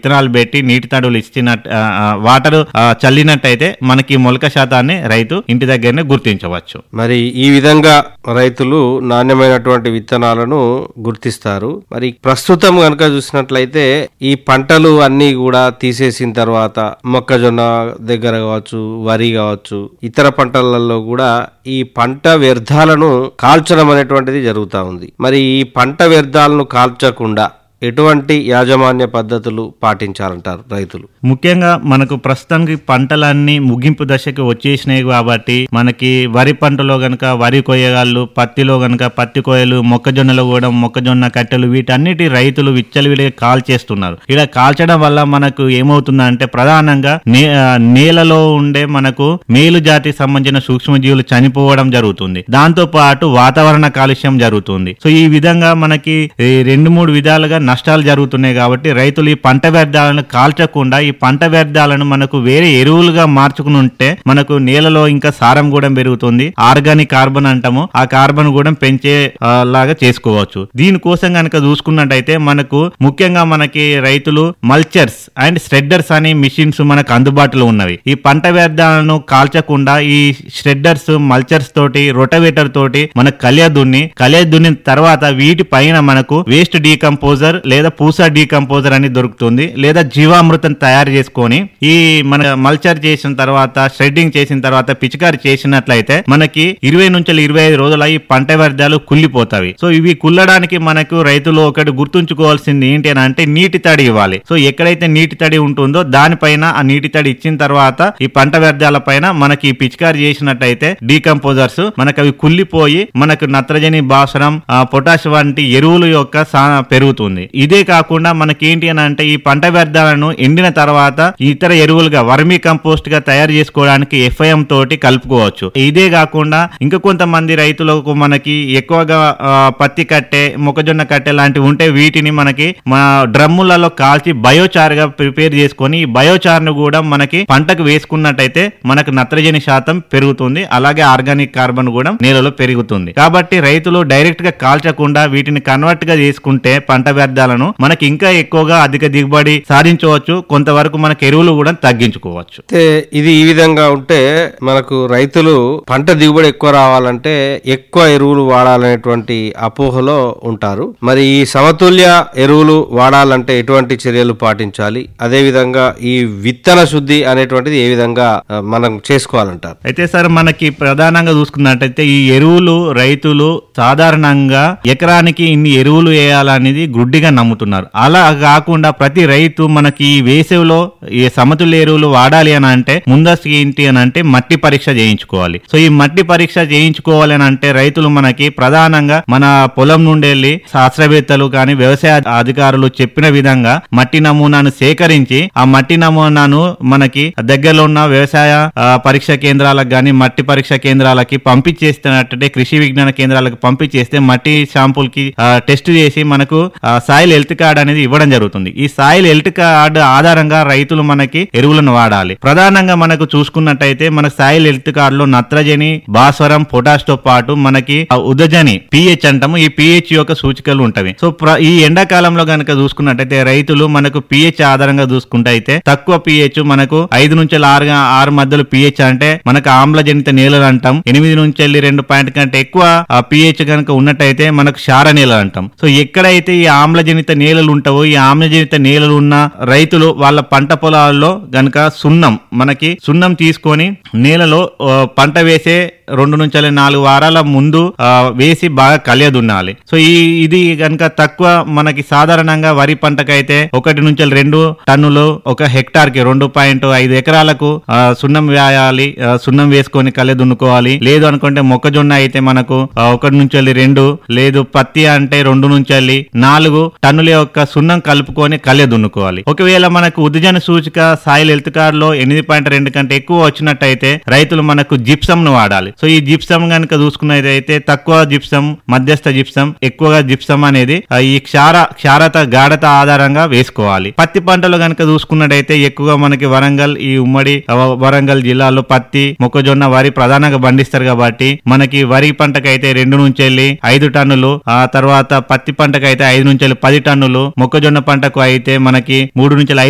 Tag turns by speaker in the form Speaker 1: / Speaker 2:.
Speaker 1: విత్తనాలు పెట్టి నీటి తడులు ఇచ్చినట్టు ఆ, ఆ, వాటర్ ఆ, చల్లినట్టయితే మనకి మొలక శాతాన్ని రైతు ఇంటి దగ్గరనే గుర్తించవచ్చు
Speaker 2: మరి ఈ విధంగా రైతులు నాణ్యమైనటువంటి విత్తనాలను గుర్తిస్తారు మరి ప్రస్తుతం కనుక చూసినట్లయితే ఈ పంటలు అన్ని కూడా తీసేసిన తర్వాత మొక్కజొన్న దగ్గర కావచ్చు వరి కావచ్చు ఇతర పంటలలో కూడా ఈ పంట వ్యర్థాలను కాల్చడం అనేటువంటిది జరుగుతూ ఉంది మరి ఈ పంట వ్యర్థాలను కాల్చకుండా ఎటువంటి యాజమాన్య పద్ధతులు పాటించాలంటారు రైతులు
Speaker 1: ముఖ్యంగా మనకు ప్రస్తుతానికి పంటలన్నీ ముగింపు దశకి వచ్చేసినాయి కాబట్టి మనకి వరి పంటలో గనక వరి కొయ్యగాళ్ళు పత్తిలో గనక పత్తి కొయ్యలు మొక్కజొన్నలో కూడా మొక్కజొన్న కట్టెలు వీటన్నిటి రైతులు విచ్చలవిడిగా కాల్ చేస్తున్నారు ఇలా కాల్చడం వల్ల మనకు ఏమవుతుందంటే ప్రధానంగా నే ఆ, నేలలో ఉండే మనకు మేలు జాతికి సంబంధించిన సూక్ష్మజీవులు చనిపోవడం జరుగుతుంది దాంతో పాటు వాతావరణ కాలుష్యం జరుగుతుంది సో ఈ విధంగా మనకి ఈ రెండు మూడు విధాలుగా నష్టాలు జరుగుతున్నాయి కాబట్టి రైతులు ఈ పంట వ్యర్థాలను కాల్చకుండా ఈ పంట వ్యర్థాలను మనకు వేరే ఎరువులుగా మార్చుకుని ఉంటే మనకు నేలలో ఇంకా సారం కూడా పెరుగుతుంది ఆర్గానిక్ కార్బన్ అంటాము ఆ కార్బన్ కూడా పెంచే ఆ, లాగా చేసుకోవచ్చు దీనికోసం కనుక చూసుకున్నట్టయితే మనకు ముఖ్యంగా మనకి రైతులు మల్చర్స్ అండ్ స్ట్రెడ్డర్స్ అనే మిషన్స్ మనకు అందుబాటులో ఉన్నవి ఈ పంట వ్యర్థాలను కాల్చకుండా ఈ షెడ్డర్స్ మల్చర్స్ తోటి రొటవేటర్ తోటి మన కలియ దున్ని కలియ దున్నిన తర్వాత వీటి పైన మనకు వేస్ట్ డీకంపోజర్ లేదా పూసా డీకంపోజర్ అని దొరుకుతుంది లేదా జీవామృతం తయారు చేసుకొని ఈ మన మల్చర్ చేసిన తర్వాత షెడ్డింగ్ చేసిన తర్వాత పిచికారి చేసినట్లయితే మనకి ఇరవై నుంచి ఇరవై ఐదు రోజుల ఈ పంట వ్యర్థాలు కుళ్ళిపోతాయి సో ఇవి కుల్లడానికి మనకు రైతులు ఒకటి గుర్తుంచుకోవాల్సింది ఏంటి అని అంటే నీటి తడి ఇవ్వాలి సో ఎక్కడైతే నీటి తడి ఉంటుందో దానిపైన ఆ నీటి తడి ఇచ్చిన తర్వాత ఈ పంట వ్యర్థాల పైన మనకి ఈ పిచికారి చేసినట్టయితే డీకంపోజర్స్ మనకు అవి కుళ్ళిపోయి మనకు నత్రజని భాస్వరం ఆ, పొటాష్ వంటి ఎరువుల యొక్క సా- పెరుగుతుంది ఇదే కాకుండా మనకి ఏంటి అని అంటే ఈ పంట వ్యర్థాలను ఎండిన తర్వాత ఇతర ఎరువులుగా వర్మీ కంపోస్ట్ గా తయారు చేసుకోవడానికి ఎఫ్ఐఎం తోటి కలుపుకోవచ్చు ఇదే కాకుండా ఇంకా కొంతమంది రైతులకు మనకి ఎక్కువగా ఆ, పత్తి కట్టె మొక్కజొన్న కట్టె లాంటివి ఉంటే వీటిని మనకి మన డ్రమ్ములలో కాల్చి బయోచార్ గా ప్రిపేర్ చేసుకొని ఈ బయోచార్ ను కూడా మనకి పంటకు వేసుకున్నట్టయితే మనకు నత్రజని శాతం పెరుగుతుంది అలాగే ఆర్గానిక్ కార్బన్ కూడా నేలలో పెరుగుతుంది కాబట్టి రైతులు డైరెక్ట్ గా కాల్చకుండా వీటిని కన్వర్ట్ గా చేసుకుంటే పంట వ్యర్థాలను మనకి ఇంకా ఎక్కువగా అధిక దిగుబడి సాధించవచ్చు కొంతవరకు మనకు ఎరువులు కూడా తగ్గించుకోవచ్చు
Speaker 2: అయితే ఇది ఈ విధంగా ఉంటే మనకు రైతులు పంట దిగుబడి ఎక్కువ రావాలంటే ఎక్కువ ఎరువులు వాడాలనేటువంటి అపోహలో ఉంటారు మరి ఈ సమతుల్య ఎరువులు వాడాలంటే ఎటువంటి చర్యలు పాటించాలి అదే విధంగా ఈ విత్తన శుద్ధి అనేటువంటిది ఏ విధంగా ఆ, మనం చేసుకోవాలంటారు
Speaker 1: అయితే సార్ మనకి ప్రధానంగా చూసుకున్నట్టయితే ఈ ఎరువులు రైతులు సాధారణంగా ఎకరానికి ఇన్ని ఎరువులు వేయాలనేది గుడ్డిగా నమ్ముతున్నారు అలా కాకుండా ప్రతి రైతు మనకి ఈ వేసవిలో ఈ సమతుల్య ఎరువులు వాడాలి అని అంటే ముందస్తు ఏంటి అని అంటే మట్టి పరీక్ష చేయించుకోవాలి సో ఈ మట్టి పరీక్ష చేయించుకోవాలి అని అంటే రైతులు మనకి ప్రధానంగా మన పొలం నుండి వెళ్ళి శాస్త్రవేత్తలు కానీ వ్యవసాయ అధికారులు చెప్పిన విధంగా మట్టి నమూనాను సేకరించి ఆ మట్టి నమూనాను మనకి దగ్గరలో ఉన్న వ్యవసాయ ఆ, పరీక్ష కేంద్రాలకు గాని మట్టి పరీక్ష కేంద్రాలకి పంపించేస్తున్నట్టే కృషి విజ్ఞాన కేంద్రాలకు పంపించేస్తే మట్టి శాంపుల్ కి ఆ, టెస్ట్ చేసి మనకు సాయిల్ హెల్త్ కార్డ్ అనేది ఇవ్వడం జరుగుతుంది ఈ సాయిల్ హెల్త్ కార్డ్ ఆధారంగా రైతులు మనకి ఎరువులను వాడాలి ప్రధానంగా మనకు చూసుకున్నట్టయితే మన సాయిల్ హెల్త్ కార్డ్ లో నత్రజని భాస్వరం పొటాష్ తో పాటు మనకి ఆ ఉదజని పిహెచ్ అంటాము ఈ పిహెచ్ యొక్క సూచికలు ఉంటవి సో ప్ర- ఈ ఎండాకాలంలో గనక చూసుకున్నట్టయితే రైతులు మనకు పిహెచ్ ఆధారంగా చూసుకుంటే అయితే తక్కువ పిహెచ్ మనకు ఐదు నుంచి ఆరు ఆరు మధ్యలో పిహెచ్ అంటే మనకు ఆమ్లజనిత నేలలు అంటాం ఎనిమిది నుంచి వెళ్ళి రెండు పాయింట్ కంటే ఎక్కువ ఆ పిహెచ్ కనుక ఉన్నట్టయితే మనకు క్షార నేలలు అంటాం సో ఎక్కడైతే ఈ ఆమ్లజనిత నేలలు ఉంటావో ఈ ఆమ్లజనిత నేలలు ఉన్న రైతులు వాళ్ళ పంట పొలాల్లో గనక సున్నం మనకి సున్నం తీసుకొని నేలలో ఆ, పంట వేసే రెండు నుంచి నాలుగు వారాల ముందు ఆ, వేసి బాగా కలియదున్నాలి సో ఈ ఇది కనుక తక్కువ మనకి సాధారణంగా వరి పంటకైతే ఒకటి నుంచి రెండు టన్నులు ఒక హెక్టార్ కి రెండు పాయింట్ ఐదు ఎకరాలకు ఆ, సున్నం వేయాలి ఆ, సున్నం వేసుకొని కలియ దున్నుకోవాలి లేదు అనుకుంటే మొక్కజొన్న అయితే మనకు ఆ, ఒకటి నుంచి రెండు లేదు పత్తి అంటే రెండు నుంచి నాలుగు టన్నుల యొక్క సున్నం కలుపుకొని కలియ దున్నుకోవాలి ఒకవేళ మనకు ఉద్జన సూచిక సాయిల్ హెల్త్ కార్డ్ లో ఎనిమిది పాయింట్ రెండు కంటే ఎక్కువ వచ్చినట్టయితే రైతులు మనకు జిప్సం ను వాడాలి సో ఈ జిప్సం కనుక చూసుకున్నదైతే తక్కువ జిప్సం మధ్యస్థ జిప్సం ఎక్కువగా జిప్సం అనేది ఆ, ఈ క్షార క్షారత గాఢత ఆధారంగా వేసుకోవాలి పత్తి పంటలు కనుక చూసుకున్నట్టయితే ఎక్కువగా మనకి వరంగల్ ఈ ఉమ్మడి ఆ, వరంగల్ జిల్లాలో పత్తి మొక్కజొన్న వరి ప్రధానంగా పండిస్తారు కాబట్టి మనకి వరి పంటకైతే రెండు నుంచి వెళ్ళి ఐదు టన్నులు ఆ తర్వాత పత్తి పంటకైతే ఐదు నుంచి వెళ్ళి పది టన్నులు మొక్కజొన్న పంటకు అయితే మనకి మూడు నుంచి ఐదు